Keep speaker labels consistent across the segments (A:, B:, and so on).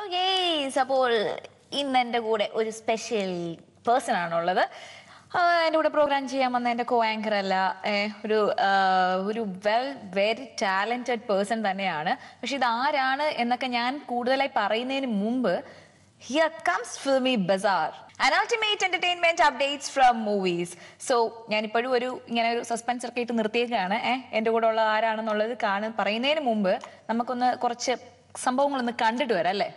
A: Guys അപ്പോൾ ഇന്ന് എൻ്റെ കൂടെ ഒരു സ്പെഷ്യൽ പേഴ്സൺ ആണുള്ളത് ആ, എൻ്റെ കൂടെ പ്രോഗ്രാം ചെയ്യാൻ വന്ന എൻ്റെ കോ ആങ്കർ അല്ല ഏ, ഒരു ആ, ഒരു വെൽ വെരി ടാലൻറ്റഡ് പേഴ്സൺ തന്നെയാണ് പക്ഷെ ഇത് ആരാണ് എന്നൊക്കെ ഞാൻ കൂടുതലായി പറയുന്നതിന് മുമ്പ് here comes filmy bazaar and ultimate entertainment updates from movies so ഞാൻ ഇപ്പോഴും ഒരു ഇങ്ങനെ ഒരു സസ്പെൻസ് ഒക്കെ ഇട്ട് നിർത്തിയേക്കാണ് ഏഹ് എൻ്റെ കൂടെ ഉള്ള ആരാണെന്നുള്ളത് കാണും പറയുന്നതിന് മുമ്പ് നമുക്കൊന്ന് കുറച്ച് സംഭവങ്ങളൊന്ന് കണ്ടിട്ട് വരാം അല്ലേ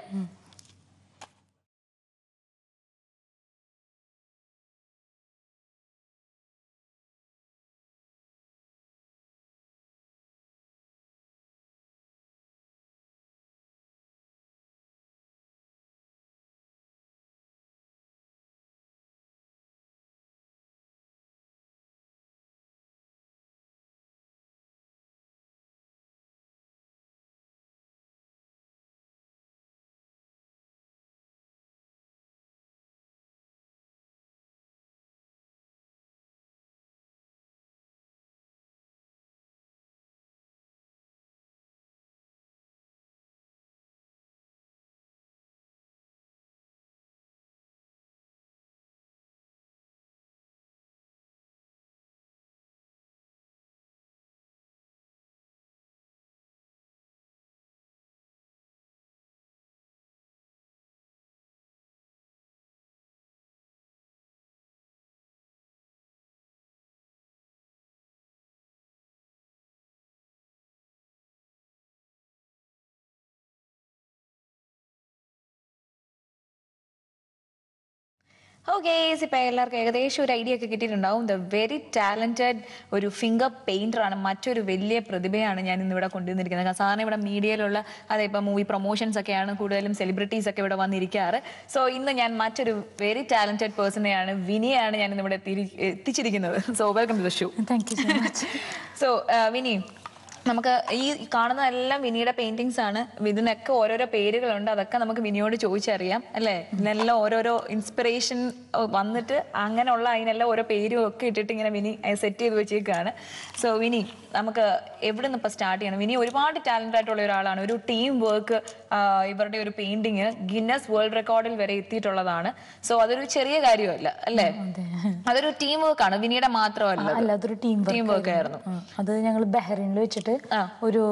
A: ഓക്കെ ഇപ്പൊ എല്ലാവർക്കും ഏകദേശം ഒരു ഐഡിയ ഒക്കെ കിട്ടിയിട്ടുണ്ടാവും ദ വെരി ടാലന്റഡ് ഒരു ഫിംഗർ പെയിന്റർ ആണ് മറ്റൊരു വലിയ പ്രതിഭയാണ് ഞാൻ ഇന്ന് ഇവിടെ കൊണ്ടുവന്നിരിക്കുന്നത് കാരണം സാധാരണ ഇവിടെ മീഡിയയിലുള്ള അതെ ഇപ്പൊ മൂവി പ്രൊമോഷൻസ് ഒക്കെയാണ് കൂടുതലും സെലിബ്രിറ്റീസ് ഒക്കെ ഇവിടെ വന്നിരിക്കാറ് സോ ഇന്ന് ഞാൻ മറ്റൊരു വെരി ടാലന്റഡ് പേഴ്സണെയാണ് വിനിയാണ് ഞാൻ ഇന്ന് ഇവിടെ എത്തിയിരി- എത്തിച്ചിരിക്കുന്നത് so welcome to the show
B: thank you so much
A: so Vini നമുക്ക് ഈ കാണുന്നതെല്ലാം വിനിയുടെ പെയിന്റിങ്സ് ആണ് ഇതിനൊക്കെ ഓരോരോ പേരുകളുണ്ട് അതൊക്കെ നമുക്ക് വിനിയോട് ചോദിച്ചറിയാം അല്ലേ ഇതിനെല്ലാം ഓരോരോ ഇൻസ്പിറേഷൻ വന്നിട്ട് അങ്ങനെയുള്ള അതിനെല്ലാം ഓരോ പേരും ഒക്കെ ഇട്ടിട്ട് ഇങ്ങനെ വിനി സെറ്റ് ചെയ്ത് വെച്ചേക്കാണ് സോ വിനി നമുക്ക് എവിടെ നിന്ന് ഇപ്പൊ സ്റ്റാർട്ട് ചെയ്യണം വിനി ഒരുപാട് ടാലന്റ് ആയിട്ടുള്ള ഒരാളാണ് ഒരു ടീം വർക്ക് ഇവരുടെ ഒരു പെയിന്റിങ് ഗിന്നസ് വേൾഡ് റെക്കോർഡിൽ വരെ എത്തിയിട്ടുള്ളതാണ് സോ അതൊരു ചെറിയ കാര്യമല്ല അല്ലേ അതൊരു ടീം വർക്ക് ആണ് വിനിയുടെ മാത്രമല്ല
B: അല്ല അതൊരു ടീം
A: ടീം വർക്ക് ആയിരുന്നു
B: അത് ഞങ്ങൾ ബഹ്റൈനിൽ വെച്ചിട്ട്
A: ആ.
B: ഒരു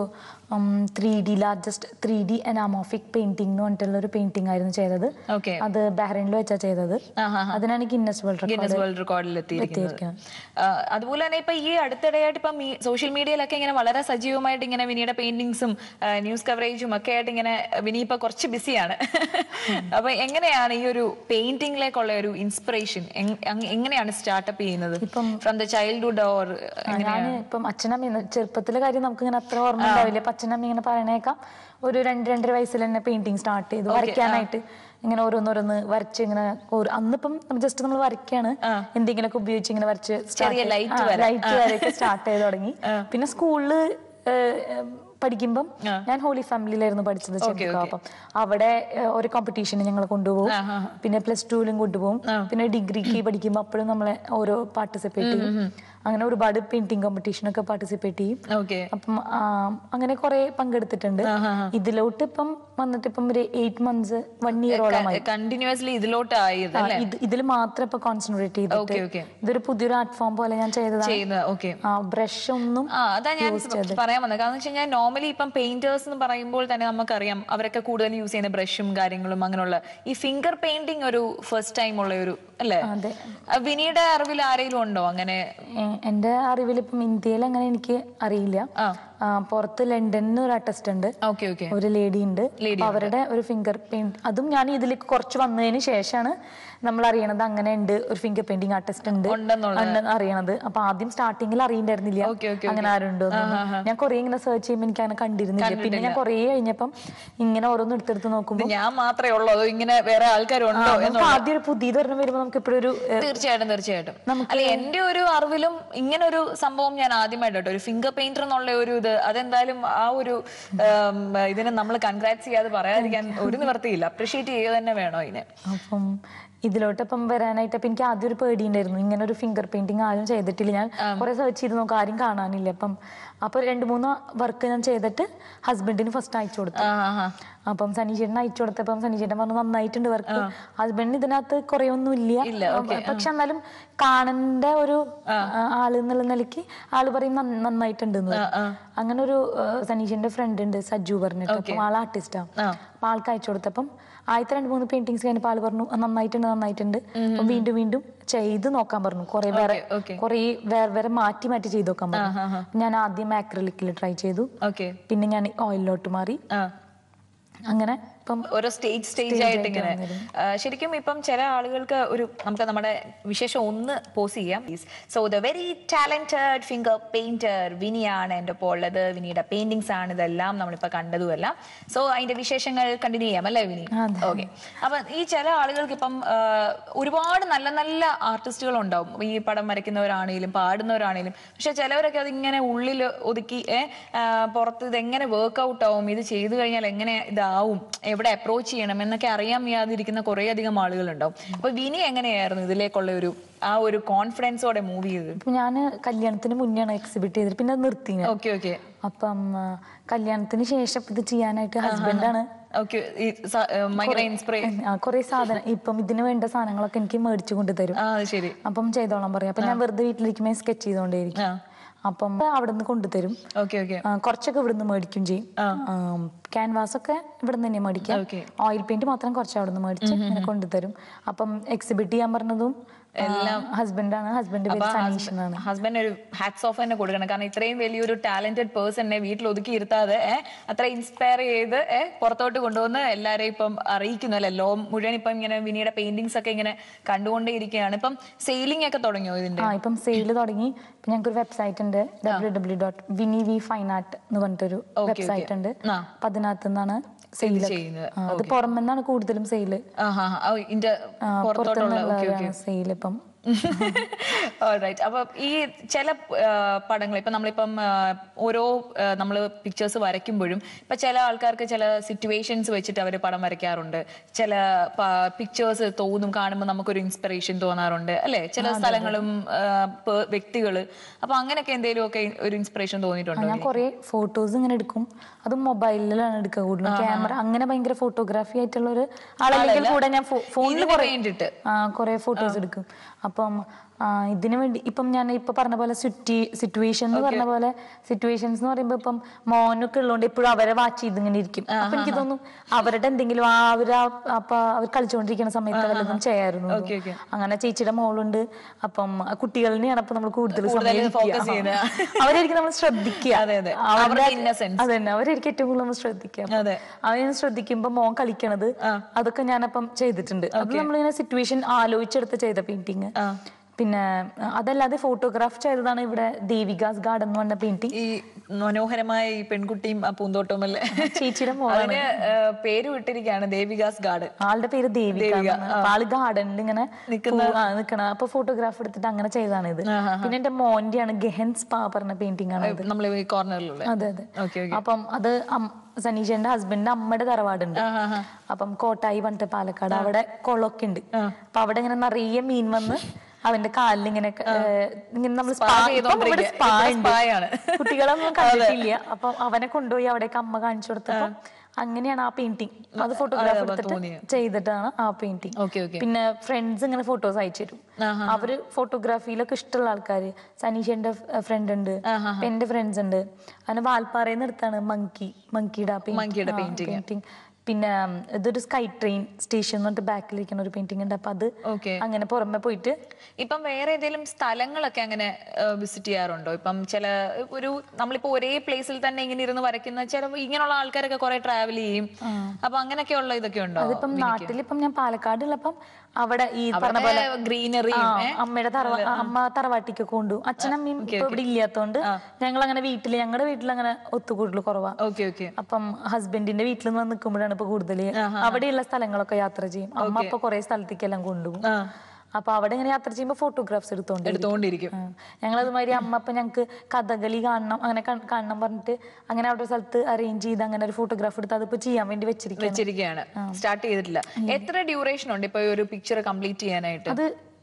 B: three D largest three D anamorphic painting എന്ന് പറഞ്ഞിട്ടുള്ള ഒരു പെയിന്റിംഗ് ആയിരുന്നു ചെയ്തത്
A: ഓക്കെ
B: അത് ബഹ്റൈനിൽ വെച്ചാ ചെയ്തത്
A: ആഹാ.
B: അതിനാണ് ഗിന്നസ് വേൾഡ്
A: ഗിന്നസ് വേൾഡ് റെക്കോർഡിൽ എത്തിയിരിക്കുന്നത്
B: എത്തിയിരിക്കുന്നത്.
A: ആ, അതുപോലെ തന്നെ ഇപ്പൊ ഈ അടുത്തിടെയായിട്ട് ഇപ്പം സോഷ്യൽ മീഡിയയിലൊക്കെ ഇങ്ങനെ വളരെ സജീവമായിട്ട് ഇങ്ങനെ വിനിയുടെ പെയിന്റിങ്സും ന്യൂസ് കവറേജും ഒക്കെ ആയിട്ട് ഇങ്ങനെ വിനി ഇപ്പൊ കുറച്ച് ബിസിയാണ് അപ്പൊ എങ്ങനെയാണ് ഈ ഒരു പെയിന്റിംഗിലേക്കുള്ള ഒരു ഇൻസ്പിറേഷൻ എങ്ങനെയാണ് സ്റ്റാർട്ടപ്പ് ചെയ്യുന്നത് ഫ്രം ദ ചൈൽഡ്ഹുഡ് ഓർ
B: ഞാൻ ഇപ്പം അച്ഛനമ്മ ചെറുപ്പത്തിലെ കാര്യം നമുക്ക് ഇങ്ങനെ അത്ര ഓർമ്മ ഉണ്ടാവില്ല അപ്പൊ അച്ഛനമ്മ ഇങ്ങനെ പറയണേക്കാം ഒരു രണ്ട് രണ്ടര വയസ്സിൽ തന്നെ പെയിന്റിങ് സ്റ്റാർട്ട് ചെയ്തു വരയ്ക്കാനായിട്ട് ഇങ്ങനെ ഓരോന്നോരോന്ന് വരച്ച് ഇങ്ങനെ ഓരോ- അന്നിപ്പം ജസ്റ്റ് നമ്മൾ വരയ്ക്കാണ് എന്തെങ്കിലുമൊക്കെ ഉപയോഗിച്ച് ഇങ്ങനെ വരച്ച്
A: ചെറിയ light
B: ലൈറ്റ് വരെയൊക്കെ സ്റ്റാർട്ട് ചെയ്ത് തുടങ്ങി പിന്നെ സ്കൂളില് പഠിക്കുമ്പം ഞാൻ ഹോളി ഫാമിലിയിലായിരുന്നു പഠിച്ചത് ചെറുപ്പം അപ്പം അവിടെ ഏഹ്, ഒരു കോമ്പറ്റീഷന് ഞങ്ങൾ കൊണ്ടുപോകും പിന്നെ പ്ലസ് ടുവിലും കൊണ്ടുപോകും പിന്നെ ഡിഗ്രിക്ക് പഠിക്കുമ്പോൾ അപ്പോഴും നമ്മളെ ഓരോ പാർട്ടിസിപ്പേറ്റ് ചെയ്യും അങ്ങനെ ഒരുപാട് പെയിന്റിംഗ് കോമ്പറ്റീഷനൊക്കെ പാർട്ടിസിപ്പേറ്റ് ചെയ്യും
A: ഓക്കെ
B: അപ്പം ആ, അങ്ങനെ കുറെ പങ്കെടുത്തിട്ടുണ്ട് ഇതിലോട്ട് ഇപ്പം വന്നിട്ട് ഇപ്പം ഒരു എയ്റ്റ് മന്ത്സ് വൺ ഇയറോളമായി
A: കണ്ടിന്യൂസ്ലി ഇതിലോട്ട് ആയത് അല്ലേ
B: ഇത് ഇതിൽ മാത്രം ഇപ്പൊ കോൺസെൻട്രേറ്റ്
A: ഓക്കെ
B: ചെയ്തിട്ട്
A: ഓക്കെ
B: ഇതൊരു പുതിയൊരു ആർട്ട് ഫോം പോലെ ഞാൻ ചെയ്തതാണ്
A: ചെയ്യുന്നത് ഓക്കെ
B: ആ ബ്രഷ് ഒന്നും
A: ആ അതാ ഞാൻ പറയാൻ വന്നത് കാരണം വെച്ച് കഴിഞ്ഞാൽ നോർമലി ഇപ്പം പെയിന്റേഴ്സ് എന്ന് പറയുമ്പോൾ തന്നെ നമുക്കറിയാം അവരൊക്കെ കൂടുതൽ യൂസ് ചെയ്യുന്ന ബ്രഷും കാര്യങ്ങളും അങ്ങനെയുള്ള ഈ ഫിംഗർ പെയിന്റിംഗ് ഒരു ഫസ്റ്റ് ടൈം ഉള്ള ഒരു അല്ലേ
B: അതെ
A: ആ, വിനിയുടെ അറിവിൽ ആരെങ്കിലും ഉണ്ടോ അങ്ങനെ
B: എ- എന്റെ അറിവിൽ ഇപ്പം ഇന്ത്യയിൽ അങ്ങനെ എനിക്ക് അറിയില്ല
A: ആ
B: ആ, പുറത്ത് ലണ്ടനിൽ ഒരു ആർട്ടിസ്റ്റ് ഉണ്ട്
A: ഓക്കെ ഓക്കെ
B: ഒരു ലേഡി ഉണ്ട് അപ്പൊ അവരുടെ ഒരു ഫിംഗർ പെയിന്റ് അതും ഞാൻ ഇതിലേക്ക് കുറച്ച് വന്നതിന് ശേഷമാണ് നമ്മൾ അറിയണത് അങ്ങനെ ഉണ്ട് ഒരു ഫിംഗർ പെയിന്റിംഗ് ആർട്ടിസ്റ്റ് ഉണ്ട്
A: ഉണ്ടെന്നുള്ളത്.
B: ഉണ്ടെന്ന് അറിയണത് അപ്പൊ ആദ്യം സ്റ്റാർട്ടിങ്ങിൽ അറിയണ്ടായിരുന്നില്ല
A: ഓക്കെ, ഓക്കെ,
B: അങ്ങനെ ആരുണ്ടോ ഞാൻ കുറെ ഇങ്ങനെ സെർച്ച് ചെയ്യുമ്പോൾ എനിക്ക് അങ്ങനെ കണ്ടിരുന്നില്ല പിന്നെ ഞാൻ കുറെ കഴിഞ്ഞപ്പം ഇങ്ങനെ ഓരോന്ന് എടുത്തെടുത്ത് നോക്കുമ്പോൾ
A: ഇത് ഞാൻ മാത്രമേ ഉള്ളൂ അതോ ഇങ്ങനെ വേറെ ആൾക്കാരുണ്ടോ
B: നമുക്ക് ആദ്യം ഒരു പുതിയത് ഒരെണ്ണം വരുമ്പോൾ നമുക്ക് ഇപ്പോഴും ഒരു ഏഹ്,
A: തീർച്ചയായിട്ടും തീർച്ചയായിട്ടും അല്ല എന്റെ ഒരു അറിവിലും ഇങ്ങനെ ഒരു സംഭവം ഞാൻ ആദ്യമായിട്ട് കേട്ടോ ഒരു ഫിംഗർ പെയിന്റർ എന്നുള്ള ഒരു ഇത് അതെന്തായാലും ആ ഒരു ഉം, ഇതിനെ നമ്മൾ കൺഗ്രാറ്റ്സ് ചെയ്യാതെ പറയാതിരിക്കാൻ ഒരു നിവർത്തിയില്ല അപ്രീഷിയേറ്റ് ചെയ്യുക തന്നെ വേണോ ഇതിനെ
B: അപ്പം ഇതിലോട്ട് ഇപ്പം വരാനായിട്ട് അപ്പൊ എനിക്ക് ആദ്യം ഒരു പേടി ഉണ്ടായിരുന്നു ഇങ്ങനെ ഒരു ഫിംഗർ പെയിന്റിങ് ആരും ചെയ്തിട്ടില്ല ഞാൻ കുറെ സെർച്ച് ചെയ്ത് നോക്കാം ആരും കാണാനില്ല അപ്പം അപ്പൊ രണ്ട് മൂന്ന് വർക്ക് ഞാൻ ചെയ്തിട്ട് ഹസ്ബൻഡിന് ഫസ്റ്റ് അയച്ചു കൊടുത്തു
A: ആ ആ, ആ.
B: അപ്പം സനീചേട്ടൻ അയച്ചു കൊടുത്തപ്പം സനീചേട്ടൻ പറഞ്ഞു നന്നായിട്ടുണ്ട് വർക്ക് ഹസ്ബൻഡിന് ഇതിനകത്ത് കുറെ ഒന്നും ഇല്ല പക്ഷെ എന്നാലും കാണേണ്ട ഒരു ആ, ആള് എന്നുള്ള നിലയ്ക്ക് ആള് പറയും "നന്ന- നന്നായിട്ടുണ്ട് എന്ന് പറയും. അങ്ങനെ ഒരു സനീഷന്റെ ഫ്രണ്ട് ഉണ്ട് സജ്ജു പറഞ്ഞിട്ട് അപ്പം ആൾ ആർട്ടിസ്റ്റാണ് അപ്പൊ ആൾക്ക് അയച്ചു കൊടുത്തപ്പം ആദ്യത്തെ രണ്ട് മൂന്ന് പെയിന്റിങ്സ് കഴിഞ്ഞപ്പോൾ ആള് പറഞ്ഞു "ആ, നന്നായിട്ടുണ്ട് നന്നായിട്ടുണ്ട് അപ്പം വീണ്ടും വീണ്ടും ചെയ്ത് നോക്കാൻ പറഞ്ഞു കുറെ വേറെ
A: okay.
B: കുറെ വേറെ വേറെ മാറ്റി മാറ്റി ചെയ്ത് നോക്കാൻ പറഞ്ഞു ഞാൻ ആദ്യം ആക്രലിക്കിൽ ട്രൈ ചെയ്തു
A: ഓക്കെ
B: പിന്നെ ഞാൻ ഓയിലിലോട്ട് മാറി
A: ആ
B: അങ്ങനെ ഇപ്പം
A: ഓരോ സ്റ്റേജ് സ്റ്റേജ് ആയിട്ട് ഇങ്ങനെ ആ, ശരിക്കും ഇപ്പം ചില ആളുകൾക്ക് ഒരു നമുക്ക് നമ്മുടെ വിശേഷം ഒന്ന് പോസ് ചെയ്യാം so the very talented finger painter വിനിയാണ് എൻ്റെ ഒപ്പം ഉള്ളത് വിനിയുടെ പെയിന്റിങ്സ് ആണ് ഇതെല്ലാം നമ്മളിപ്പോൾ കണ്ടതുമല്ല സോ അതിന്റെ വിശേഷങ്ങൾ കണ്ടിന്യൂ ചെയ്യാം അല്ലേ വിനി ഓക്കെ അപ്പൊ ഈ ചില ആളുകൾക്ക് ഇപ്പം ആ, ഒരുപാട് നല്ല നല്ല ആർട്ടിസ്റ്റുകൾ ഉണ്ടാവും ഈ പടം വരയ്ക്കുന്നവരാണേലും പാടുന്നവരാണേലും പക്ഷെ ചിലവരൊക്കെ അതിങ്ങനെ ഉള്ളിൽ ഒതുക്കി ഏ, ആ, പുറത്ത് ഇത് എങ്ങനെ വർക്ക്ഔട്ട് ആവും ഇത് ചെയ്തു കഴിഞ്ഞാൽ എങ്ങനെ ഇതാവും എവിടെ അപ്രോച്ച് ചെയ്യണം എന്നൊക്കെ അറിയാൻ വയ്യാതിരിക്കുന്ന കുറേ അധികം ആളുകളുണ്ടാവും അപ്പൊ വിനി എങ്ങനെയായിരുന്നു ഇതിലേക്കുള്ള ഒരു ആ ഒരു കോൺഫിഡൻസോടെ മൂവ് ചെയ്തത്
B: ഇപ്പൊ ഞാന് കല്യാണത്തിന് മുന്നെയാണ് എക്സിബിറ്റ് ചെയ്തത് പിന്നെ അത് നിർത്തി ഞാൻ.
A: ഓക്കെ ഓക്കെ
B: അപ്പം ആ, കല്യാണത്തിന് ശേഷം ഇത് ചെയ്യാനായിട്ട് ഹസ്ബൻഡാണ്
A: ഓക്കെ ഭയങ്കര ഇൻസ്പിറേ
B: കുറെ സാധനം ഇപ്പം ഇതിന് വേണ്ട സാധനങ്ങളൊക്കെ എനിക്ക് മേടിച്ചു കൊണ്ടുതരും
A: ആ അത് ശരി
B: അപ്പം ചെയ്തോളാൻ പറയും അപ്പൊ ഞാൻ വെറുതെ വീട്ടിലിരിക്കുമ്പോൾ സ്കെച്ച് ചെയ്തോണ്ടേയിരിക്കും
A: ആ
B: അപ്പം അവിടെ നിന്ന് കൊണ്ടുതരും
A: ഓക്കെ ഓക്കെ
B: ആ, കുറച്ചൊക്കെ ഇവിടുന്ന് മേടിക്കും ചെയ്യും ക്യാൻവാസ് ഒക്കെ ഇവിടെ നിന്ന് തന്നെ മേടിക്കാം
A: Okay.
B: ഓയിൽ പെയിന്റ് മാത്രം കുറച്ച് അവിടെ നിന്ന് മേടിച്ച് ഇങ്ങനെ കൊണ്ടുതരും അപ്പം എക്സിബിറ്റ് ചെയ്യാൻ പറഞ്ഞതും എല്ലാം ഹസ്ബൻഡാണ് ഹസ്ബൻഡ് പേര് സനീഷ് എന്നാണ്
A: ഹസ്ബൻഡ് ഒരു ഹാറ്റ്സ് ഓഫ് തന്നെ കൊടുക്കണം കാരണം ഇത്രയും വലിയൊരു ടാലന്റഡ് പേഴ്സണിനെ വീട്ടിൽ ഒതുക്കി ഇരുത്താതെ ഏഹ് അത്ര ഇൻസ്പയർ ചെയ്ത് ഏഹ് പുറത്തോട്ട് കൊണ്ടുവന്ന് എല്ലാവരെയും ഇപ്പം അറിയിക്കുന്നു അല്ലെ ലോകം മുഴുവൻ ഇപ്പം ഇങ്ങനെ വിനിയുടെ പെയിന്റിങ്സ് ഒക്കെ ഇങ്ങനെ കണ്ടുകൊണ്ടേ ഇരിക്കുകയാണ് ഇപ്പം സെയിലിംഗ് ഒക്കെ തുടങ്ങിയോ ഇതിന്റെ
B: ആ ഇപ്പം സെയിൽ തുടങ്ങി ഇപ്പം ഞങ്ങൾക്ക് ഒരു വെബ്സൈറ്റ് ഉണ്ട് W W dot Vini V fine art എന്ന് പറഞ്ഞിട്ടൊരു വെബ്സൈറ്റ് ഉണ്ട്
A: ആ.
B: അപ്പൊ അതിനകത്ത് നിന്നാണ് സെയിൽ
A: ചെയ്യുന്നത്
B: അത് പുറമെന്നാണ് കൂടുതലും സെയില്
A: ആഹാ ഓ ഇതിന്റെ പുറത്തോട്ടുള്ള ഓക്കെ ഓക്കെ
B: സെയിൽ ഇപ്പം
A: റൈറ്റ് അപ്പൊ ഈ ചില പടങ്ങൾ ഇപ്പൊ നമ്മളിപ്പം ആ, ഓരോ നമ്മൾ പിക്ചേഴ്സ് വരയ്ക്കുമ്പോഴും ഇപ്പൊ ചില ആൾക്കാർക്ക് ചില സിറ്റുവേഷൻസ് വെച്ചിട്ട് അവർ പടം വരയ്ക്കാറുണ്ട് ചില പിക്ചേഴ്സ് തോന്നും കാണുമ്പോൾ നമുക്കൊരു ഇൻസ്പിറേഷൻ തോന്നാറുണ്ട് അല്ലെ ചില സ്ഥലങ്ങളും വ്യക്തികള് അപ്പൊ അങ്ങനെയൊക്കെ എന്തെങ്കിലും ഒക്കെ ഒരു ഇൻസ്പിറേഷൻ തോന്നിയിട്ടുണ്ടോ
B: ഞാൻ കുറെ ഫോട്ടോസ് ഇങ്ങനെ എടുക്കും അത് മൊബൈലിലാണ് എടുക്കുക കൂടുതലും ക്യാമറ അങ്ങനെ ഭയങ്കര ഫോട്ടോഗ്രാഫി ആയിട്ടുള്ള ഒരു ആളല്ലെങ്കിൽ കൂടെ ഞാൻ ഫോണിൽ
A: ഇതിന്
B: കുറെ
A: വേണ്ടിയിട്ട്
B: ആ കുറെ ഫോട്ടോസ് എടുക്കും അപ്പം ആ, ഇതിനു വേണ്ടി ഇപ്പം ഞാൻ ഇപ്പൊ പറഞ്ഞ പോലെ സിറ്റി സിറ്റുവേഷൻ എന്ന് പറഞ്ഞ പോലെ സിറ്റുവേഷൻസ് എന്ന് പറയുമ്പോ ഇപ്പം മോനൊക്കെ ഉള്ളതുകൊണ്ട് എപ്പോഴും അവരെ വാച്ച് ചെയ്ത് ഇങ്ങനെ ഇരിക്കും അപ്പൊ എനിക്ക് തോന്നും അവരുടെ എന്തെങ്കിലും ആ അവര് ആ- അപ്പൊ അവർ കളിച്ചുകൊണ്ടിരിക്കുന്ന സമയത്ത് വല്ലതും ചെയ്യായിരുന്നു
A: ഓക്കെ ഓക്കെ
B: അങ്ങനെ ചേച്ചിയുടെ മോളുണ്ട് അപ്പം ആ കുട്ടികളിനെയാണ് അപ്പൊ നമ്മൾ കൂടുതൽ
A: കൂടുതൽ
B: സമയം ഇരിക്കുക.
A: focus ചെയ്യുന്നത്.
B: അവരായിരിക്കും നമ്മൾ ശ്രദ്ധിക്കുക
A: അതെ, അതെ.
B: അവരുടെ-
A: അവരുടെ innocence.
B: അതന്നെ അവരായിരിക്കും ഏറ്റവും കൂടുതൽ നമ്മൾ ശ്രദ്ധിക്കുക
A: അതെ.
B: അവനെ ശ്രദ്ധിക്കുമ്പോ മോൻ കളിക്കണത് അതൊക്കെ ഞാനപ്പം ചെയ്തിട്ടുണ്ട് അത് നമ്മളിങ്ങനെ സിറ്റുവേഷൻ ആലോചിച്ചെടുത്ത് ചെയ്ത പെയിന്റിങ് പിന്നെ അതല്ലാതെ ഫോട്ടോഗ്രാഫ് ചെയ്തതാണ് ഇവിടെ ദേവികാസ് ഗാർഡൻ എന്ന് പറഞ്ഞ പെയിന്റിങ്
A: ഈ മനോഹരമായ ഈ പെൺകുട്ടിയും ആ പൂന്തോട്ടവും അല്ലേ
B: ചേച്ചിയുടെ മോളാണ്
A: അതിന് ആ, പേര് വിട്ടിരിക്കുകയാണ് ദേവികാസ് ഗാർഡൻ
B: ആളുടെ പേര് ദേവിക എന്നാണ്. അപ്പൊ ആള് ഗാർഡനിൽ ഇങ്ങനെ പൂ- ആ, നിക്കണ അപ്പൊ ഫോട്ടോഗ്രാഫ് എടുത്തിട്ട് അങ്ങനെ ചെയ്തതാണ് ഇത് പിന്നെ എന്റെ മോന്റെയാണ് ഗെഹൻ സ്പാ പറഞ്ഞ പെയിന്റിംഗ് ആണ് ഇത്
A: നമ്മൾ ഈ കോർണറിലുള്ള
B: അതെ അതെ
A: ഓക്കെ ഓക്കെ
B: അപ്പം അത് അം- സനീഷന്റെ ഹസ്ബൻഡിന്റെ അമ്മയുടെ തറവാടുണ്ട് അപ്പം കോട്ടായി പറഞ്ഞിട്ട് പാലക്കാട് അവിടെ കുളമൊക്കെ ഉണ്ട് അപ്പൊ അവിടെ ഇങ്ങനെ നിറയെ മീൻ വന്ന് അവന്റെ കാലിൽ ഇങ്ങനെ ഏഹ്, ഇങ്ങനെ നമ്മൾ സ്പാ ഇപ്പം ഇവിടെ സ്പാ ഉണ്ട്
A: സ്പായാണ്.
B: കുട്ടികളൊന്നും കണ്ടിട്ടില്ല അപ്പൊ അവനെ കൊണ്ടുപോയി അവിടേക്ക് അമ്മ കാണിച്ചു കൊടുത്തപ്പോ അങ്ങനെയാണ് ആ പെയിന്റിങ് അത് ഫോട്ടോഗ്രാഫ് എടുത്തിട്ട് ചെയ്തിട്ടാണ് ആ പെയിന്റിങ്
A: ഓക്കെ ഓക്കെ
B: പിന്നെ ഫ്രണ്ട്സ് ഇങ്ങനെ ഫോട്ടോസ് അയച്ചു തരും അവര് ഫോട്ടോഗ്രാഫിയിലൊക്കെ ഇഷ്ടമുള്ള ആൾക്കാര് സനീഷന്റെ ഫ്രണ്ട് ഉണ്ട് ഇപ്പൊ എന്റെ ഫ്രണ്ട്സ് ഉണ്ട് അങ്ങനെ വാൽപ്പാറയിൽ നിന്ന് എടുത്താണ് മങ്കി മങ്കിയുടെ
A: Monkey-യുടെ
B: പെയിന്റിങ് പിന്നെ ഉം, ഇതൊരു സ്കൈ ട്രെയിൻ സ്റ്റേഷൻ എന്ന് പറഞ്ഞിട്ട് ബാക്കിലിരിക്കുന്ന ഒരു പെയിന്റിംഗ് ഉണ്ട് അപ്പൊ അത്
A: ഓക്കെ
B: അങ്ങനെ പുറമെ പോയിട്ട്
A: ഇപ്പം വേറെ ഏതെങ്കിലും സ്ഥലങ്ങളൊക്കെ അങ്ങനെ വിസിറ്റ് ചെയ്യാറുണ്ടോ ഇപ്പം ചില ഒരു നമ്മളിപ്പോ ഒരേ പ്ലേസിൽ തന്നെ ഇങ്ങനെ ഇരുന്ന് വരയ്ക്കുന്ന ചില ഇങ്ങനെയുള്ള ആൾക്കാരൊക്കെ കുറെ ട്രാവൽ ചെയ്യും അപ്പൊ അങ്ങനെയൊക്കെയുള്ള ഇതൊക്കെ ഉണ്ടോ
B: അതിപ്പം നാട്ടിലിപ്പം ഞാൻ പാലക്കാട് ഉള്ളപ്പം അവിടെ ഈ പറഞ്ഞ പോലെ
A: ഗ്രീനറിയും
B: ആ, അമ്മയുടെ തറവാ അമ്മ തറവാട്ടിക്കൊക്കെ കൊണ്ടുപോകും അച്ഛനമ്മയും ഇപ്പൊ ഇവിടെ ഇല്ലാത്തോണ്ട് ഞങ്ങൾ അങ്ങനെ വീട്ടില് ഞങ്ങളുടെ വീട്ടിൽ അങ്ങനെ ഒത്തുകൂടൽ കുറവാ
A: ഓക്കെ ഓക്കെ
B: അപ്പം ഹസ്ബൻഡിന്റെ വീട്ടിൽ നിന്ന് വന്ന് നിൽക്കുമ്പോഴാണ് ഇപ്പൊ കൂടുതൽ അവിടെയുള്ള സ്ഥലങ്ങളൊക്കെ യാത്ര ചെയ്യും അമ്മ അപ്പൊ കുറെ സ്ഥലത്തേക്കെല്ലാം കൊണ്ടുപോകും അപ്പൊ അവിടെ ഇങ്ങനെ യാത്ര ചെയ്യുമ്പോൾ ഫോട്ടോഗ്രാഫ്സ് എടുത്തോണ്ട്
A: എടുത്തോണ്ടിരിക്കും
B: ഞങ്ങൾ അതുമാതിരി അമ്മ അപ്പൊ ഞങ്ങൾക്ക് കഥകളി കാണണം അങ്ങനെ കൺ- കാണണം പറഞ്ഞിട്ട് അങ്ങനെ അവിടെ ഒരു സ്ഥലത്ത് അറേഞ്ച് ചെയ്ത് അങ്ങനെ ഒരു ഫോട്ടോഗ്രാഫ് എടുത്ത് അതിപ്പോ ചെയ്യാൻ വേണ്ടി വെച്ചിരിക്കും
A: വെച്ചിരിക്കുകയാണ് സ്റ്റാർട്ട് ചെയ്തിട്ടില്ല എത്ര ഡ്യൂറേഷൻ ഉണ്ട് ഇപ്പൊ ഈ ഒരു പിക്ചർ കംപ്ലീറ്റ് ചെയ്യാനായിട്ട്
B: അത്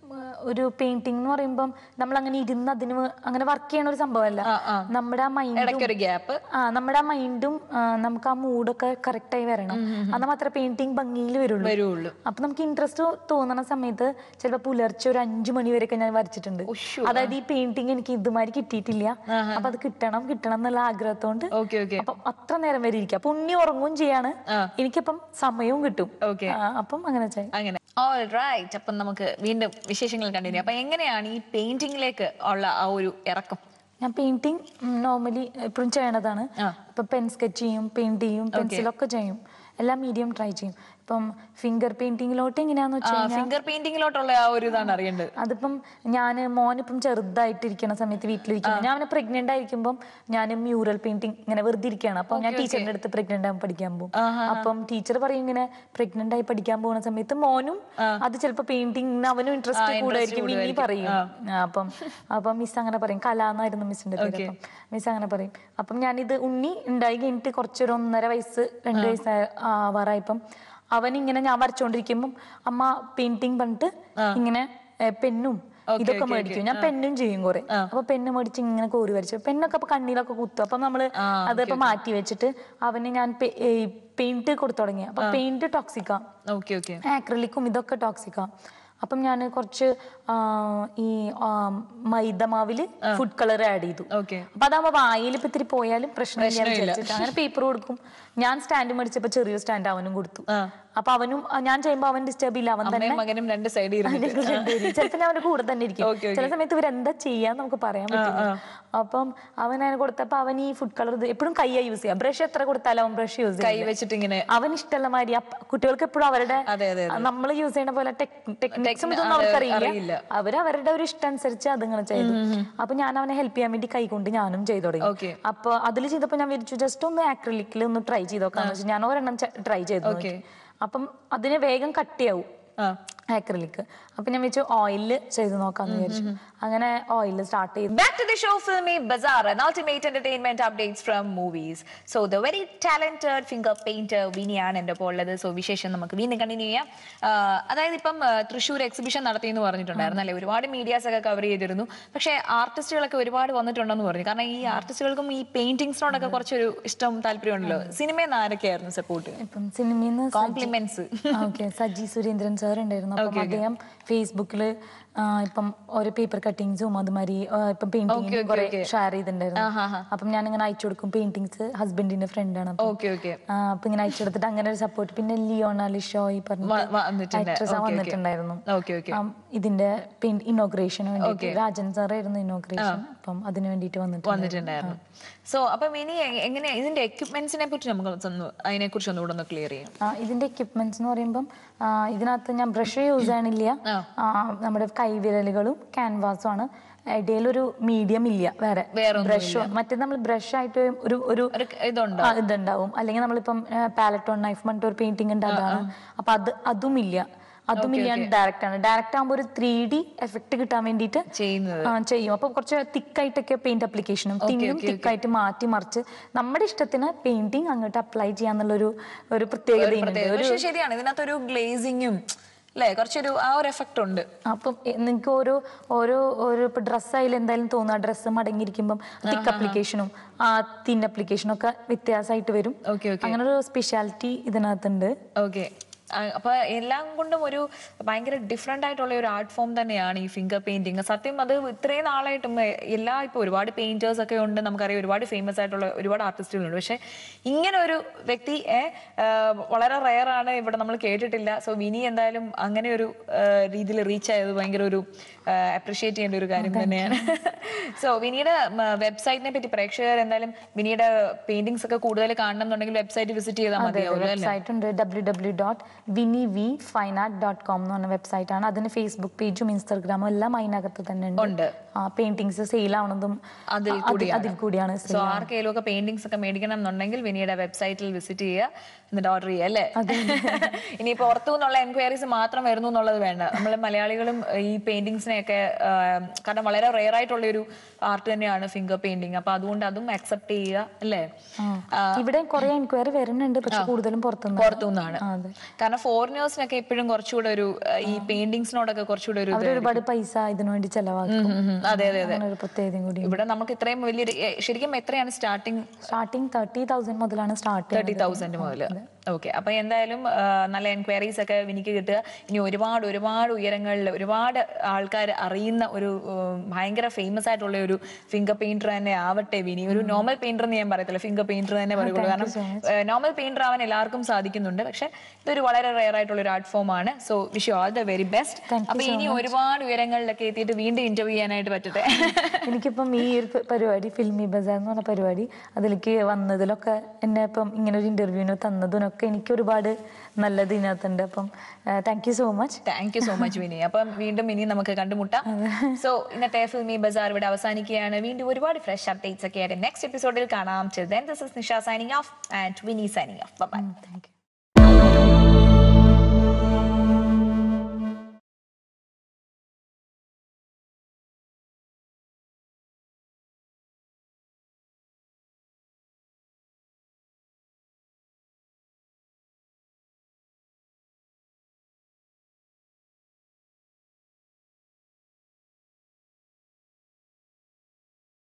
B: ഒരു പെയിന്റിംഗ് എന്ന് പറയുമ്പം നമ്മൾ അങ്ങനെ ഇരുന്ന് അതിന് വേ- അങ്ങനെ വർക്ക് ചെയ്യണ ഒരു സംഭവമല്ല നമ്മുടെ ആ മൈൻഡും
A: ഇടയ്ക്കൊരു ഗ്യാപ്പ്
B: ആ നമ്മുടെ ആ മൈൻഡും നമുക്ക് ആ മൂഡൊക്കെ കറക്റ്റ് ആയി വരണം എന്നാൽ മാത്രമേ പെയിന്റിംഗ് ഭംഗിയിൽ വരുള്ളൂ
A: വരുള്ളൂ
B: അപ്പൊ നമുക്ക് ഇൻട്രസ്റ്റ് തോന്നുന്ന സമയത്ത് ചിലപ്പോ പുലർച്ചെ ഒരു അഞ്ചു മണി വരെയൊക്കെ ഞാൻ വരച്ചിട്ടുണ്ട്
A: ഉശ്ശോ,
B: അതായത് ഈ പെയിന്റിംഗ് എനിക്ക് ഇതുമാതിരി കിട്ടിയിട്ടില്ല അപ്പൊ അത് കിട്ടണം കിട്ടണം എന്നുള്ള ആഗ്രഹത്തോണ്ട്
A: ഓക്കെ ഓക്കെ
B: അപ്പൊ അത്ര നേരം വരെ ഇരിക്കും അപ്പൊ ഉണ്ണി ഉറങ്ങും ചെയ്യാണ് എനിക്കപ്പം സമയവും കിട്ടും
A: ഓക്കെ
B: ആ, അപ്പം അങ്ങനെ ചെയ്യും
A: അങ്ങനെ ഓൾ റൈറ്റ് അപ്പം നമുക്ക് വീണ്ടും വിശേഷങ്ങൾ കണ്ടിന്യൂ അപ്പൊ എങ്ങനെയാണ് ഈ പെയിന്റിങ്ങിലേക്ക് ഉള്ള ആ ഒരു ഇറക്കം
B: ഞാൻ പെയിന്റിങ് നോർമലി എപ്പോഴും ചെയ്യണതാണ് ഇപ്പൊ പെൻ സ്കെച്ച് ചെയ്യും പെയിന്റ് ചെയ്യും പെൻസിലൊക്കെ ചെയ്യും എല്ലാ മീഡിയം ട്രൈ ചെയ്യും ഇപ്പം ഫിംഗർ പെയിന്റിങ്ങിലോട്ട് എങ്ങനെയാന്ന് വെച്ച് കഴിഞ്ഞാൽ
A: ഫിംഗർ പെയിന്റിങ്ങിലോട്ടുള്ള ആ ഒരു ഇതാണ് അറിയേണ്ടത്
B: അതിപ്പം ഞാൻ മോനിപ്പം ചെറുതായിട്ടിരിക്കുന്ന സമയത്ത് വീട്ടിലിരിക്കുന്നു ഞാൻ അവനെ പ്രഗ്നന്റ് ആയിരിക്കുമ്പം ഞാൻ മ്യൂറൽ പെയിന്റിങ് ഇങ്ങനെ വെറുതെ ഇരിക്കുകയാണ് അപ്പം ഞാൻ ടീച്ചറിന്റെ അടുത്ത് പ്രഗ്നന്റ് ആകുമ്പോൾ പഠിക്കാൻ പോകും അപ്പം ടീച്ചർ പറയും ഇങ്ങനെ പ്രഗ്നന്റ് ആയി പഠിക്കാൻ പോകുന്ന സമയത്ത് മോനും അത് ചിലപ്പോൾ പെയിന്റിങ് അവനും ഇൻട്രസ്റ്റ് കൂടുതലായിരിക്കും മിനി പറയും ആ, അപ്പം അപ്പം മിസ് അങ്ങനെ പറയും കല എന്നായിരുന്നു മിസ്സിന്റെ പേര് അപ്പം മിസ് അങ്ങനെ പറയും അപ്പം ഞാനിത് ഉണ്ണി ഉണ്ടായി കഴിഞ്ഞിട്ട് കുറച്ചൊരു ഒന്നര വയസ്സ് രണ്ട് വയസ്സ് ആവാറായപ്പം അവനിങ്ങനെ ഞാൻ വരച്ചോണ്ടിരിക്കുമ്പം അമ്മ പെയിന്റിങ് പറഞ്ഞിട്ട് ഇങ്ങനെ ഏ, പെന്നും ഇതൊക്കെ മേടിക്കും ഞാൻ പെന്നും ചെയ്യും കുറെ അപ്പൊ പെണ്ണ് മേടിച്ച് ഇങ്ങനെ കോരി വരച്ചു പെണ്ണൊക്കെ അപ്പൊ കണ്ണിലൊക്കെ കുത്തും അപ്പൊ നമ്മള് അതിപ്പോ മാറ്റി വെച്ചിട്ട് അവന് ഞാൻ പെയിന്റ് കൊടുത്തു തുടങ്ങി അപ്പൊ പെയിന്റ് ടോക്സിക്കാ
A: ഓക്കെ ഓക്കെ
B: ആക്രലിക്കും ഇതൊക്കെ ടോക്സിക്കാ അപ്പം ഞാൻ കുറച്ച് ആ, ഈ ആ, മൈദ മാവില് ഫുഡ് കളർ ആഡ് ചെയ്തു
A: ഓക്കെ
B: അപ്പൊ അതാകുമ്പോ വായിൽ ഇപ്പൊ ഇത്തിരി പോയാലും പ്രശ്നമില്ല എന്ന് വിചാരിച്ചിട്ട് അങ്ങനെ പേപ്പർ കൊടുക്കും ഞാൻ സ്റ്റാൻഡ് മേടിച്ചപ്പോ ചെറിയ സ്റ്റാൻഡ് അവനും കൊടുത്തു അപ്പൊ അവനും ആ, ഞാൻ ചെയ്യുമ്പോ അവൻ ഡിസ്റ്റർബ് ഇല്ല അവൻ തന്നെ
A: അമ്മയും മകനും രണ്ട് സൈഡിൽ ഇരുന്നിട്ട്
B: ഞങ്ങൾ രണ്ടുപേരും. ചിലപ്പോ ഞാൻ അവന്റെ കൂടെ തന്നെ ഇരിക്കും ചില സമയത്ത് ഇവരെന്താ ചെയ്യാന്ന് നമുക്ക് പറയാൻ പറ്റില്ല അപ്പം അവൻ അതിന് കൊടുത്തപ്പോ അവൻ ഈ ഫുഡ് കളർ എപ്പോഴും കയ്യാ യൂസ് ചെയ്യാം ബ്രഷ് എത്ര കൊടുത്താലും അവൻ ബ്രഷ് യൂസ്
A: കൈ
B: ചെയ്യും
A: വെച്ചിട്ട് ഇങ്ങനെ
B: അവൻ ഇഷ്ടമുള്ള മാതിരി അപ്പ- കുട്ടികൾക്ക് എപ്പോഴും അവരുടെ
A: അതെ, അതെ,
B: നമ്മൾ യൂസ് ചെയ്യുന്ന പോലെ ടെക്നിക്സും ഇതൊന്നും
A: അതെ,
B: അവർക്ക്
A: അറിയില്ല.
B: അറിയില്ല അവര് അവരുടെ ഒരു ഇഷ്ടം അനുസരിച്ച് അതിങ്ങനെ ചെയ്തു അപ്പൊ ഞാൻ അവനെ ഹെൽപ്പ് ചെയ്യാൻ വേണ്ടി കൈ കൊണ്ട് ഞാനും ചെയ്തു തുടങ്ങി
A: ഓക്കെ
B: അപ്പൊ അതിൽ ചെയ്തപ്പോ ഞാൻ വിരിച്ചു ജസ്റ്റ് ഒന്ന് ആക്രിലിക്കിൽ ഒന്ന് ട്രൈ ചെയ്ത് നോക്കാന്ന് വെച്ചാൽ ഞാൻ ഒരെണ്ണം ട്രൈ ചെയ്തു നോക്കി. അപ്പം അതിന് വേഗം കട്ടിയാവും
A: ആ
B: ആക്രിലിക്ക് അപ്പൊ ഞാൻ വെച്ചു ഓയിലിൽ ചെയ്ത് നോക്കാന്ന് വിചാരിച്ചു അങ്ങനെ ഓയിലിൽ സ്റ്റാർട്ട് ചെയ്തു
A: Back to the show Filmy Bazaar, an ultimate entertainment updates from movies. So the very talented finger painter വിനിയാണ് എൻ്റെ ഒപ്പം ഉള്ളത് സോ വിശേഷം നമുക്ക് വീണ്ടും കണ്ടിന്യൂ ചെയ്യാം ആഹ് അതായത് ഇപ്പം ആഹ് തൃശ്ശൂർ എക്സിബിഷൻ നടത്തി എന്ന് പറഞ്ഞിട്ടുണ്ടായിരുന്നു അല്ലെ ഒരുപാട് മീഡിയാസ് ഒക്കെ കവർ ചെയ്തിരുന്നു പക്ഷേ ആർട്ടിസ്റ്റുകളൊക്കെ ഒരുപാട് വന്നിട്ടുണ്ടെന്ന് പറഞ്ഞു കാരണം ഈ ആർട്ടിസ്റ്റുകൾക്കും ഈ പെയിന്റിങ്സിനോടൊക്കെ കുറച്ചൊരു ഇഷ്ടവും താല്പര്യമുണ്ടല്ലോ സിനിമയിൽ നിന്ന് ആരൊക്കെയായിരുന്നു സപ്പോർട്ട്
B: ഇപ്പം സിനിമയിൽ
A: compliments
B: okay Saji Surendran sir ഉണ്ടായിരുന്നു അപ്പം അദ്ദേഹം ഫേസ്ബുക്കില് ആ, ഇപ്പം ഓരോ പേപ്പർ കട്ടിങ്സും അതുമാതിരി ആ, ഇപ്പം പെയിന്റിംഗ് കുറെ ഷെയർ ചെയ്തിട്ടുണ്ടായിരുന്നു അപ്പം ഞാൻ ഇങ്ങനെ അയച്ചു കൊടുക്കും പെയിന്റിങ്സ് ഹസ്ബൻഡിന്റെ ഫ്രണ്ടാണ് അപ്പം
A: ഓക്കെ ഓക്കെ
B: ആ, അപ്പൊ ഇങ്ങനെ അയച്ചു കൊടുത്തിട്ട് അങ്ങനെ ഒരു സപ്പോർട്ട് പിന്നെ ലിയോണ ലിഷോ ഈ പറഞ്ഞ
A: വന്നിട്ടുണ്ട്
B: ആക്ട്രസ് വന്നിട്ടുണ്ടായിരുന്നു
A: ഓക്കെ ഓക്കെ
B: ആം, ഇതിന്റെ ഇനോഗ്രേഷന് വേണ്ടിയിട്ട് രാജൻ സാറായിരുന്നു ഇനോഗ്രേഷൻ അപ്പം അതിന് വേണ്ടിയിട്ട് വന്നിട്ടുണ്ട്
A: വന്നിട്ടുണ്ടായിരുന്നു സോ അപ്പം ഇനി എ- എങ്ങനെ ഇതിന്റെ എക്യുപ്മെന്റ്സിനെ പറ്റി നമുക്ക് ഒന്ന് അതിനെ കുറിച്ച് ഒന്നുകൂടെ ഒന്ന് ക്ലിയർ ചെയ്യാം
B: ആ, ഇതിന്റെ എക്യുപ്മെന്റ്സ് എന്ന് പറയുമ്പം ആ, ഇതിനകത്ത് ഞാൻ ബ്രഷ് യൂസ് ചെയ്യണില്ല ആ, നമ്മുടെ കൈവിരലുകളും ക്യാൻവാസും ആണ് ഇടയിലൊരു മീഡിയം ഇല്ല വേറെ
A: വേറെ
B: ബ്രഷ് മറ്റേ നമ്മൾ ബ്രഷ് ആയിട്ട് ഒരു ഒരു
A: ഒരു ഇതുണ്ട്
B: ആ, ഇതുണ്ടാവും അല്ലെങ്കിൽ നമ്മളിപ്പം പാലറ്റോൺ നൈഫ് പറഞ്ഞിട്ട് ഒരു പെയിന്റിംഗ് ഉണ്ട് അതാണ് അപ്പൊ അത് അതും ഇല്ല അതും ഇല്ലാണ്ട് ഡയറക്റ്റ് ആണ് ഡയറക്റ്റ് ആകുമ്പോൾ ഒരു ത്രീ ഡി എഫക്ട് കിട്ടാൻ വേണ്ടിയിട്ട്
A: ചെയ്യുന്നത്
B: ആ, ചെയ്യും അപ്പൊ കുറച്ച് തിക്കായിട്ടൊക്കെ പെയിന്റ് അപ്ലിക്കേഷനും തിന്നും തിക്കായിട്ട് മാറ്റി മറിച്ച് നമ്മുടെ ഇഷ്ടത്തിന് പെയിന്റിങ് അങ്ങോട്ട് അപ്ലൈ ചെയ്യാന്നുള്ളൊരു ഒരു പ്രത്യേകത ഇതിനുണ്ട്.
A: പക്ഷെ ശരിയാണ് ഇതിനകത്ത് ഒരു ഗ്ലേസിങ്ങും അല്ലേ കുറച്ചൊരു ആ ഒരു എഫക്റ്റ് ഉണ്ട്
B: അപ്പം നിങ്ങൾക്ക് ഓരോ ഓരോ ഓരോ ഇപ്പൊ ഡ്രസ്സ് ആയാലും എന്തായാലും തോന്നുക ഡ്രസ്സ് മടങ്ങിയിരിക്കുമ്പം തിക്ക് അപ്ലിക്കേഷനും ആ തിൻ അപ്ലിക്കേഷനും ഒക്കെ വ്യത്യാസമായിട്ട് വരും
A: ഓക്കെ ഓക്കെ
B: അങ്ങനെ ഒരു സ്പെഷ്യാലിറ്റി ഇതിനകത്തുണ്ട്
A: ഓക്കെ അപ്പൊ എല്ലാം കൊണ്ടും ഒരു ഭയങ്കര ഡിഫറെന്റ് ആയിട്ടുള്ള ഒരു ആർട്ട് ഫോം തന്നെയാണ് ഈ ഫിംഗർ പെയിന്റിങ് സത്യം അത് ഇത്രയും നാളായിട്ടും എ- എല്ലാ ഇപ്പൊ ഒരുപാട് പെയിന്റേഴ്സ് ഒക്കെ ഉണ്ട് നമുക്കറിയാം ഒരുപാട് ഫേമസ് ആയിട്ടുള്ള ഒരുപാട് ആർട്ടിസ്റ്റുകളുണ്ട് പക്ഷെ ഇങ്ങനെ ഒരു വ്യക്തി ഏ, ആ, വളരെ റയർ ആണ് ഇവിടെ നമ്മൾ കേട്ടിട്ടില്ല സോ വിനി എന്തായാലും അങ്ങനെ ഒരു രീതിയിൽ റീച്ച് ആയത് ഭയങ്കര ഒരു അപ്രിഷിയേറ്റ് ചെയ്യേണ്ട ഒരു കാര്യം തന്നെയാണ് സോ വിനിയുടെ വെബ്സൈറ്റിനെ പറ്റി പ്രേക്ഷകർ എന്തായാലും വിനിയുടെ പെയിന്റിങ്സ് ഒക്കെ കൂടുതൽ കാണണം എന്നുണ്ടെങ്കിൽ വെബ്സൈറ്റ് വിസിറ്റ് ചെയ്താൽ മതിയാവുമല്ലോ അല്ലേ
B: വെബ്സൈറ്റ് ഉണ്ട് W W dot Vini V fine art dot com എന്ന് പറഞ്ഞ വെബ്സൈറ്റ് ആണ് അതിന് ഫേസ്ബുക്ക് പേജും ഇൻസ്റ്റാഗ്രാമും എല്ലാം അതിനകത്ത് തന്നെ ഉണ്ട്
A: ഉണ്ട്
B: പെയിന്റിങ്സ് സെയിൽ ആവണതും
A: അതിൽ
B: അതിൽ- അതിൽ കൂടിയാണ്
A: സോ ആർക്കെങ്കിലും ഒക്കെ പെയിന്റിങ്സ് ഒക്കെ മേടിക്കണം എന്നുണ്ടെങ്കിൽ വിനിയുടെ വെബ്സൈറ്റിൽ വിസിറ്റ് ചെയ്യുക എന്നിട്ട് ഓർഡർ ചെയ്യുക അല്ലേ ഇനി പുറത്തു നിന്നുള്ള എൻക്വയറീസ് മാത്രം വരുന്നു എന്നുള്ളത് വേണ്ട നമ്മൾ മലയാളികളും ഈ പെയിന്റിങ്സിനെയൊക്കെ കാരണം വളരെ റെയർ ആയിട്ടുള്ള ഒരു ആർട്ട് തന്നെയാണ് ഫിംഗർ പെയിന്റിങ് അപ്പൊ അതുകൊണ്ട് അതും അക്സെപ്റ്റ് ചെയ്യുക അല്ലേ
B: ആ. ഇവിടെ കുറെ എൻക്വയറി വരുന്നുണ്ട് പക്ഷെ കൂടുതലും പുറത്തുനിന്ന്
A: പുറത്തു നിന്നാണ്
B: ആ, അതെ
A: കാരണം ഫോറിനേഴ്സിനൊക്കെ എപ്പോഴും കുറച്ചുകൂടെ ഒരു ആ, ഈ പെയിന്റിങ്സിനോടൊക്കെ കുറച്ചുകൂടെ ഒരു ഇത്
B: അവർ ഒരുപാട് പൈസ ഇതിനു വേണ്ടി ചെലവാക്കും
A: ഉം, ഉം, അതെ അതെ അതെ
B: അങ്ങനെ ഒരു പ്രത്യേകതയും കൂടി
A: ഇവിടെ നമുക്ക് ഇത്രയും വലിയൊരു ഏ, ശരിക്കും എത്രയാണ് സ്റ്റാർട്ടിങ്
B: സ്റ്റാർട്ടിങ് തേർട്ടി തൗസൻഡ് മുതലാണ് സ്റ്റാർട്ട്
A: തേർട്ടി തൗസൻഡ് മുതൽ ഓക്കെ അപ്പൊ എന്തായാലും ആ, നല്ല എൻക്വയറീസ് ഒക്കെ വിനിക്ക് കിട്ടുക ഇനി ഒരുപാട് ഒരുപാട് ഉയരങ്ങളിൽ ഒരുപാട് ആൾക്കാർ അറിയുന്ന ഒരു ഉം, ഭയങ്കര ഫേമസ് ആയിട്ടുള്ള ഒരു ഫിംഗർ പെയിന്റർ തന്നെ ആവട്ടെ വിനി ഒരു നോർമൽ പെയിന്റർ എന്ന് ഞാൻ പറയത്തില്ല ഫിംഗർ പെയിന്റർ തന്നെ പറയുള്ളൂ കാരണം നോർമൽ പെയിന്റർ ആവാൻ എല്ലാവർക്കും സാധിക്കുന്നുണ്ട് പക്ഷെ ഇതൊരു വളരെ റെയർ ആയിട്ടുള്ള ഒരു ആർട്ട് ഫോം ആണ് so wish you all the very best അപ്പൊ ഇനി ഒരുപാട് ഉയരങ്ങളിലൊക്കെ എത്തിയിട്ട് വീണ്ടും ഇന്റർവ്യൂ ചെയ്യാനായിട്ട് പറ്റട്ടെ
B: എനിക്കിപ്പം ഈ ഒരു പ- പരിപാടി ഫിൽമി ബസാർ എന്ന് പറഞ്ഞ പരിപാടി അതിലേക്ക് വന്നതിലൊക്കെ എന്നെ ഇപ്പം ഇങ്ങനെ ഒരു ഇന്റർവ്യൂവിന് തന്നതിനൊക്കെ എനിക്ക് ഒരുപാട് നല്ലത് ഇതിനകത്തുണ്ട് അപ്പം thank you so much
A: thank you so much Vini അപ്പം വീണ്ടും ഇനി നമുക്ക് കണ്ടുമുട്ടാം സോ ഇന്നത്തെ ഫിൽമി ബസാർ ഇവിടെ അവസാനിക്കുകയാണ് വീണ്ടും ഒരുപാട് ഫ്രഷ് അപ്ഡേറ്റ്സ് ഒക്കെ ആയിട്ട് നെക്സ്റ്റ് എപ്പിസോഡിൽ കാണാം this is Nisha signing off and Vini signing off bye
B: thank U